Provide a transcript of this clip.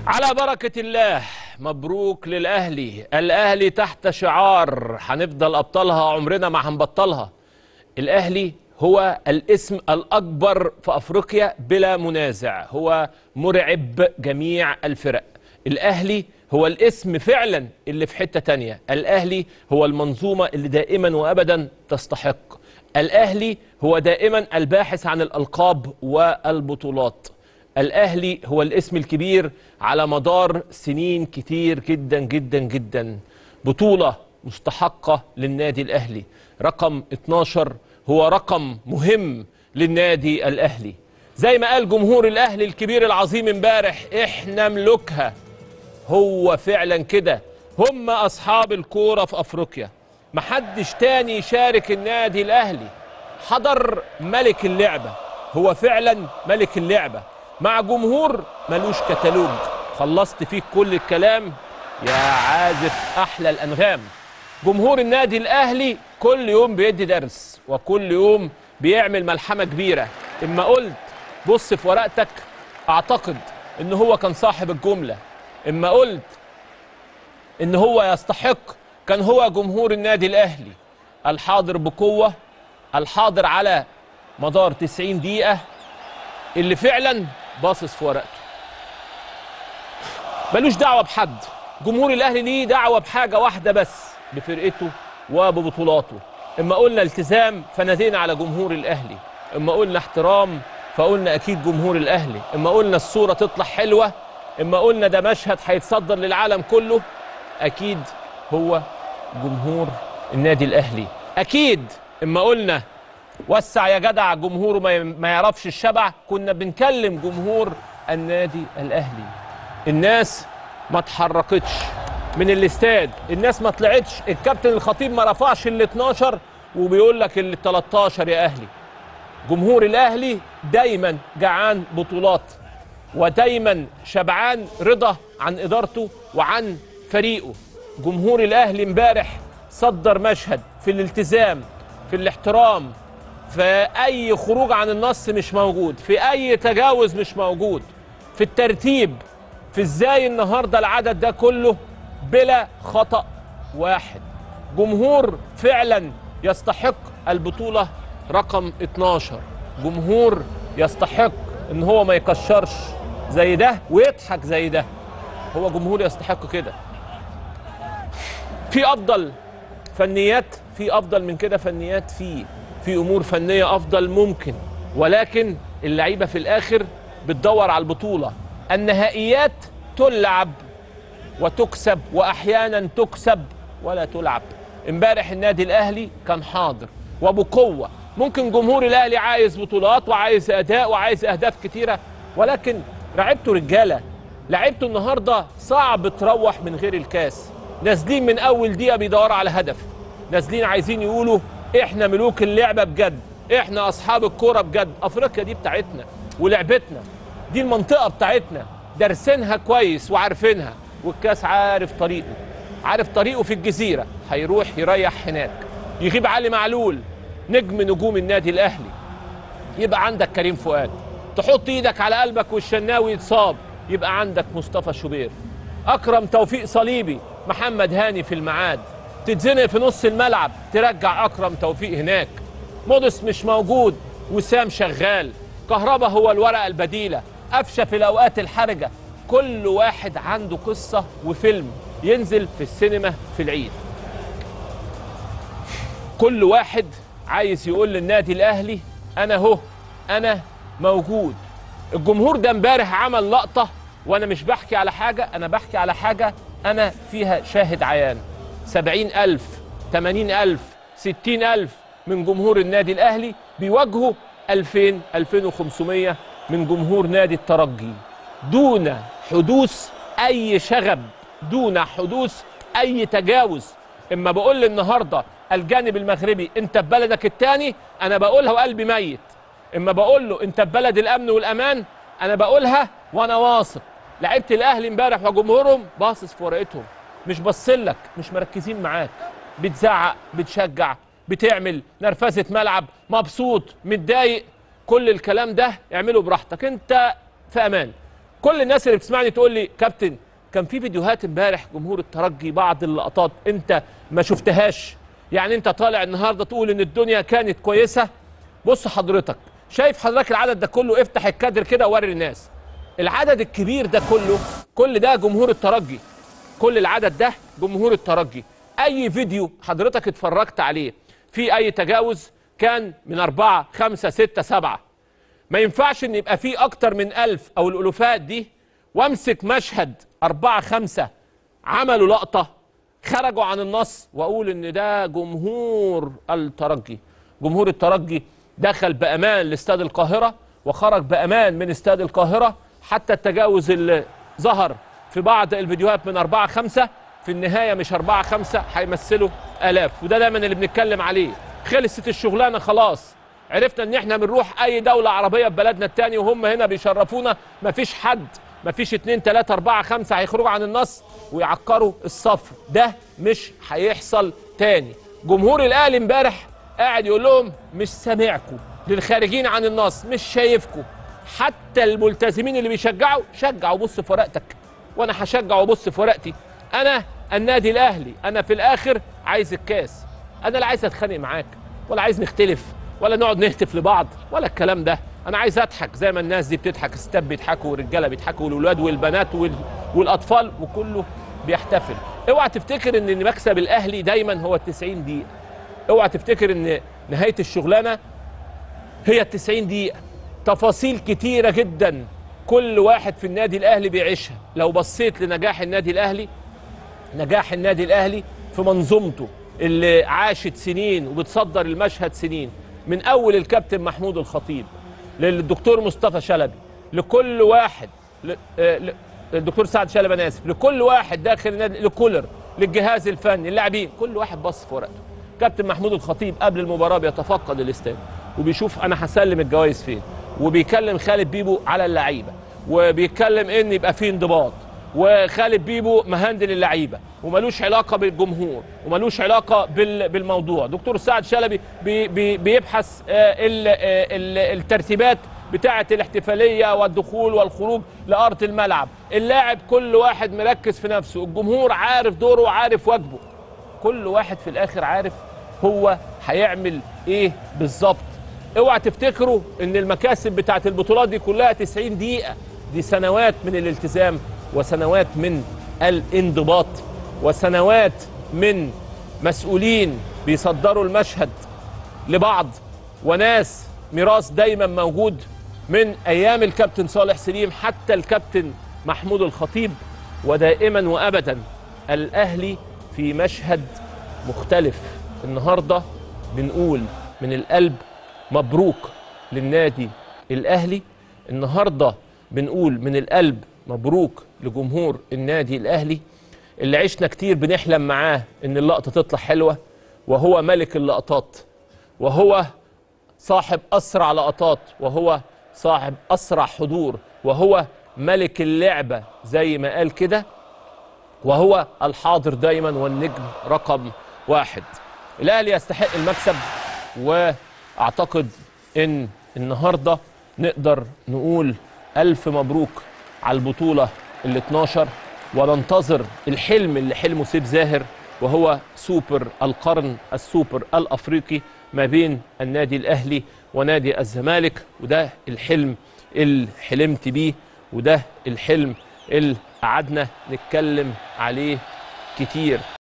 على بركة الله مبروك للأهلي الأهلي تحت شعار هنفضل أبطالها عمرنا ما هنبطلها الأهلي هو الاسم الأكبر في أفريقيا بلا منازع هو مرعب جميع الفرق الأهلي هو الاسم فعلا اللي في حتة تانية الأهلي هو المنظومة اللي دائما وأبدا تستحق الأهلي هو دائما الباحث عن الألقاب والبطولات الأهلي هو الاسم الكبير على مدار سنين كتير جدا جدا جدا بطولة مستحقة للنادي الأهلي رقم 12 هو رقم مهم للنادي الأهلي زي ما قال جمهور الأهلي الكبير العظيم امبارح احنا ملوكها هو فعلا كده هم أصحاب الكورة في أفريقيا محدش تاني يشارك النادي الأهلي حضر ملك اللعبة هو فعلا ملك اللعبة مع جمهور ملوش كتالوج خلصت فيك كل الكلام يا عازف أحلى الأنغام جمهور النادي الأهلي كل يوم بيدي درس وكل يوم بيعمل ملحمة كبيرة إما قلت بص في ورقتك أعتقد إن هو كان صاحب الجملة إما قلت إن هو يستحق كان هو جمهور النادي الأهلي الحاضر بقوة الحاضر على مدار 90 دقيقة اللي فعلا باصص في ورقته ملوش دعوة بحد جمهور الأهلي ليه دعوة بحاجة واحدة بس بفرقته وببطولاته إما قلنا التزام فنادينا على جمهور الأهلي إما قلنا احترام فقلنا أكيد جمهور الأهلي إما قلنا الصورة تطلع حلوة إما قلنا ده مشهد هيتصدر للعالم كله أكيد هو جمهور النادي الأهلي أكيد إما قلنا وسع يا جدع جمهوره ما ما يعرفش الشبع كنا بنكلم جمهور النادي الأهلي الناس ما اتحركتش من الاستاد الناس ما طلعتش الكابتن الخطيب ما رفعش ال 12 وبيقول لك ال 13 يا اهلي جمهور الاهلي دايما جعان بطولات ودايما شبعان رضا عن ادارته وعن فريقه جمهور الاهلي امبارح صدر مشهد في الالتزام في الاحترام في اي خروج عن النص مش موجود في اي تجاوز مش موجود في الترتيب في ازاي النهارده العدد ده كله بلا خطأ واحد جمهور فعلا يستحق البطولة رقم 12 جمهور يستحق ان هو ما يكشرش زي ده ويضحك زي ده هو جمهور يستحق كده في افضل فنيات في افضل من كده فنيات في في امور فنيه افضل ممكن ولكن اللعيبه في الاخر بتدور على البطوله النهائيات تلعب وتكسب واحيانا تكسب ولا تلعب امبارح النادي الاهلي كان حاضر وبقوه ممكن جمهور الاهلي عايز بطولات وعايز اداء وعايز اهداف كتيره ولكن لعبته رجاله لعبته النهارده صعب تروح من غير الكاس نازلين من اول دقيقه بيدوروا على هدف نازلين عايزين يقولوا احنا ملوك اللعبه بجد احنا اصحاب الكوره بجد افريقيا دي بتاعتنا ولعبتنا دي المنطقه بتاعتنا دارسينها كويس وعارفينها والكاس عارف طريقه عارف طريقه في الجزيره هيروح يريح هناك يغيب علي معلول نجم نجوم النادي الاهلي يبقى عندك كريم فؤاد تحط ايدك على قلبك والشناوي يتصاب يبقى عندك مصطفى شوبير اكرم توفيق صليبي محمد هاني في الميعاد تتزنق في نص الملعب ترجع اكرم توفيق هناك مودس مش موجود وسام شغال كهربا هو الورقه البديله قفشه في الاوقات الحرجه كل واحد عنده قصه وفيلم ينزل في السينما في العيد كل واحد عايز يقول للنادي الاهلي انا اهو انا موجود الجمهور ده امبارح عمل لقطه وانا مش بحكي على حاجه انا بحكي على حاجه انا فيها شاهد عيان سبعين ألف تمانين ألف ستين ألف من جمهور النادي الأهلي بيواجهوا ألفين ألفين وخمسمية من جمهور نادي الترجي دون حدوث أي شغب دون حدوث أي تجاوز إما بقول النهاردة الجانب المغربي أنت في بلدك التاني أنا بقولها وقلبي ميت إما بقول له أنت في بلد الأمن والأمان أنا بقولها وأنا واثق لعيبة الأهلي امبارح وجمهورهم باصص في ورقتهم مش باصين مش مركزين معاك بتزعق بتشجع بتعمل نرفزه ملعب مبسوط متضايق كل الكلام ده اعمله براحتك انت في امان كل الناس اللي بتسمعني تقول لي كابتن كان في فيديوهات امبارح جمهور الترجي بعض اللقطات انت ما شفتهاش يعني انت طالع النهارده تقول ان الدنيا كانت كويسه بص حضرتك شايف حضرتك العدد ده كله افتح الكادر كده ووري الناس العدد الكبير ده كله كل ده جمهور الترجي كل العدد ده جمهور الترجي اي فيديو حضرتك اتفرجت عليه في اي تجاوز كان من أربعة خمسة ستة سبعة ما ينفعش ان يبقى في اكتر من ألف او الالوفات دي وامسك مشهد أربعة خمسة عملوا لقطة خرجوا عن النص واقول ان ده جمهور الترجي جمهور الترجي دخل بامان لاستاد القاهره وخرج بامان من استاد القاهره حتى التجاوز اللي ظهر في بعض الفيديوهات من أربعة خمسة في النهايه مش أربعة خمسة هيمثلوا الاف وده دايما اللي بنتكلم عليه خلصت الشغلانه خلاص عرفنا ان احنا بنروح اي دوله عربيه في بلدنا التاني وهم هنا بيشرفونا مفيش حد مفيش اتنين تلاته اربعه خمسه هيخرجوا عن النص ويعكروا الصف ده مش هيحصل تاني جمهور الاهلي امبارح قاعد يقول لهم مش سامعكم للخارجين عن النص مش شايفكم حتى الملتزمين اللي بيشجعوا شجع وبص في ورقتك وانا هشجع وبص في ورقتي انا النادي الاهلي انا في الاخر عايز الكاس انا لا عايز اتخانق معاك ولا عايز نختلف ولا نقعد نهتف لبعض ولا الكلام ده انا عايز اضحك زي ما الناس دي بتضحك الستات بيضحكوا والرجاله بيضحكوا والولاد والبنات وال... والاطفال وكله بيحتفل اوعى تفتكر ان مكسب الاهلي دايما هو ال 90 دقيقه اوعى تفتكر ان نهايه الشغلانه هي ال 90 دقيقه تفاصيل كتيره جدا كل واحد في النادي الاهلي بيعيشها لو بصيت لنجاح النادي الاهلي نجاح النادي الاهلي في منظومته اللي عاشت سنين وبتصدر المشهد سنين من اول الكابتن محمود الخطيب للدكتور مصطفى شلبي لكل واحد ل... آه، ل... الدكتور سعد شلبي انا اسف لكل واحد داخل النادي لكولر للجهاز الفني اللاعبين كل واحد بص في ورقته كابتن محمود الخطيب قبل المباراه بيتفقد الاستاد وبيشوف انا هسلم الجوائز فين وبيكلم خالد بيبو على اللعيبه وبيتكلم ان يبقى في انضباط وخالد بيبو مهندل اللعيبه وملوش علاقه بالجمهور وملوش علاقه بال- بالموضوع دكتور سعد شلبي بي بي بيبحث آه، ال- آه، ال- الترتيبات بتاعه الاحتفاليه والدخول والخروج لارض الملعب اللاعب كل واحد مركز في نفسه الجمهور عارف دوره وعارف واجبه كل واحد في الاخر عارف هو هيعمل ايه بالظبط اوعى تفتكروا ان المكاسب بتاعت البطولات دي كلها 90 دقيقه دي سنوات من الالتزام وسنوات من الانضباط وسنوات من مسؤولين بيصدروا المشهد لبعض وناس ميراث دايما موجود من ايام الكابتن صالح سليم حتى الكابتن محمود الخطيب ودائما وابدا الاهلي في مشهد مختلف النهارده بنقول من القلب مبروك للنادي الاهلي النهارده بنقول من القلب مبروك لجمهور النادي الاهلي اللي عشنا كتير بنحلم معاه ان اللقطه تطلع حلوه وهو ملك اللقطات وهو صاحب اسرع لقطات وهو صاحب اسرع حضور وهو ملك اللعبه زي ما قال كده وهو الحاضر دايما والنجم رقم واحد الاهلي يستحق المكسب واعتقد ان النهارده نقدر نقول الف مبروك على البطوله ال 12 وننتظر الحلم اللي حلمه سيف زاهر وهو سوبر القرن السوبر الافريقي ما بين النادي الاهلي ونادي الزمالك وده الحلم اللي حلمت بيه وده الحلم اللي قعدنا نتكلم عليه كتير